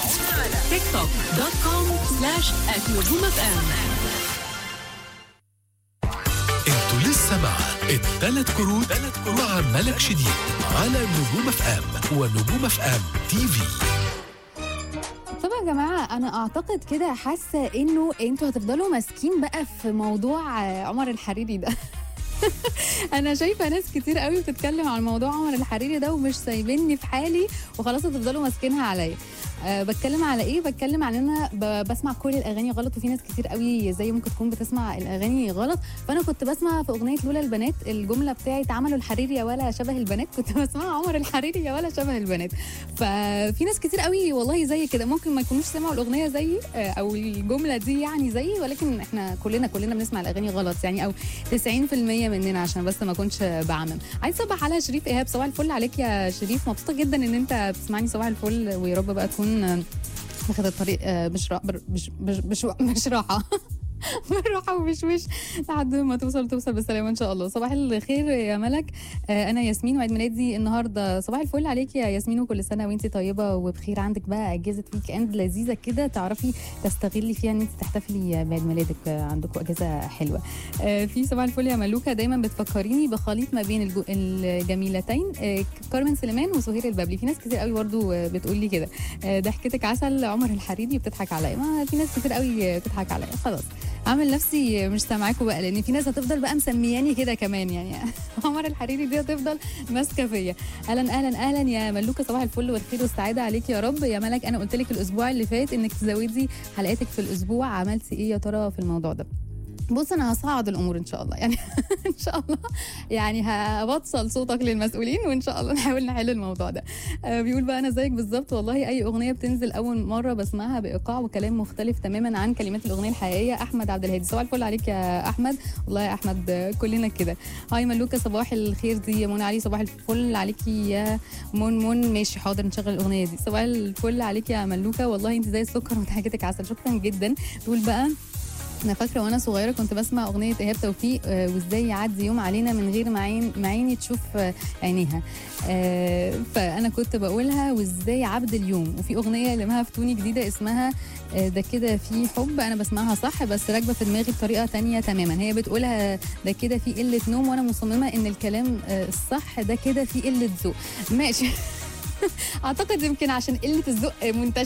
تيك توك دوت كوم سلاش نجوم اف ام انتوا لسه مع الثلاث كروت مع ملك شديد على نجوم اف ام ونجوم اف ام تي في طبعا يا جماعه انا اعتقد كده حاسه انه انتوا هتفضلوا ماسكين بقى في موضوع آه، عمر الحريري ده انا شايفه ناس كتير قوي بتتكلم عن موضوع عمر الحريري ده ومش سايبيني في حالي وخلاص هتفضلوا ماسكينها عليا أه بتكلم على ايه بتكلم على ان انا ب- بسمع كل الاغاني غلط وفي ناس كتير قوي زي ممكن تكون بتسمع الاغاني غلط فانا كنت بسمع في اغنيه لولا البنات الجمله بتاعت عملوا الحريري يا ولا شبه البنات كنت بسمع عمر الحريري يا ولا شبه البنات ففي ناس كتير قوي والله زي كده ممكن ما يكونوش سمعوا الاغنيه زيي آه، او الجمله دي يعني زيي ولكن احنا كلنا كلنا بنسمع الاغاني غلط يعني او 90% مننا عشان بس ما اكونش بعمم عايز صبح على شريف ايهاب صباح الفل عليك يا شريف مبسوطه جدا ان انت بتسمعني صباح الفل ويا رب بقى تكون آه، واخد الطريق آه، مش را- بر- مش مش مش, مش راحه بالراحه ومشوش لحد ما توصل توصل بالسلامه ان شاء الله صباح الخير يا ملك آه، انا ياسمين وعيد ميلادي النهارده صباح الفل عليك يا ياسمين وكل سنه وانت طيبه وبخير عندك بقى اجازه ويك اند لذيذه كده تعرفي تستغلي فيها ان انت تحتفلي بعيد ميلادك آه، عندكم اجازه حلوه آه، في صباح الفل يا ملوكه دايما بتفكريني بخليط ما بين الجو- الجميلتين آه، كارمن سليمان وسهير البابلي في ناس كتير قوي برضو آه، بتقول لي كده آه، ضحكتك عسل عمر الحريري بتضحك عليا ما في ناس كتير قوي آه، بتضحك عليا خلاص عامل نفسي مش سامعاكوا بقى لان في ناس هتفضل بقى مسمياني كده كمان يعني عمر الحريري دي هتفضل ماسكه فيا اهلا اهلا اهلا يا ملوكه صباح الفل والخير والسعاده عليك يا رب يا ملك انا قلت لك الاسبوع اللي فات انك تزودي حلقاتك في الاسبوع عملتي ايه يا ترى في الموضوع ده بص انا هصعد الامور ان شاء الله يعني ان شاء الله يعني هبطل صوتك للمسؤولين وان شاء الله نحاول نحل الموضوع ده آه، بيقول بقى انا زيك بالظبط والله اي اغنيه بتنزل اول مره بسمعها بايقاع وكلام مختلف تماما عن كلمات الاغنيه الحقيقيه احمد عبد الهادي صباح الفل عليك يا احمد والله يا احمد آه، كلنا كده هاي ملوكه صباح الخير دي يا منى علي صباح الفل عليكي يا مون مون ماشي حاضر نشغل الاغنيه دي صباح الفل عليك يا ملوكه والله انت زي السكر وضحكتك عسل شكرا جدا تقول بقى انا فاكره وانا صغيره كنت بسمع اغنيه ايهاب توفيق آه، وازاي يعدي يوم علينا من غير ما عين ما عيني تشوف آه، عينيها آه، فانا كنت بقولها وازاي عبد اليوم وفي اغنيه لمها فتوني جديده اسمها آه، ده كده في حب انا بسمعها صح بس راكبه في دماغي بطريقه تانية تماما هي بتقولها ده كده في قله نوم وانا مصممه ان الكلام آه، الصح ده كده في قله ذوق ماشي اعتقد يمكن عشان قله الذوق منتشره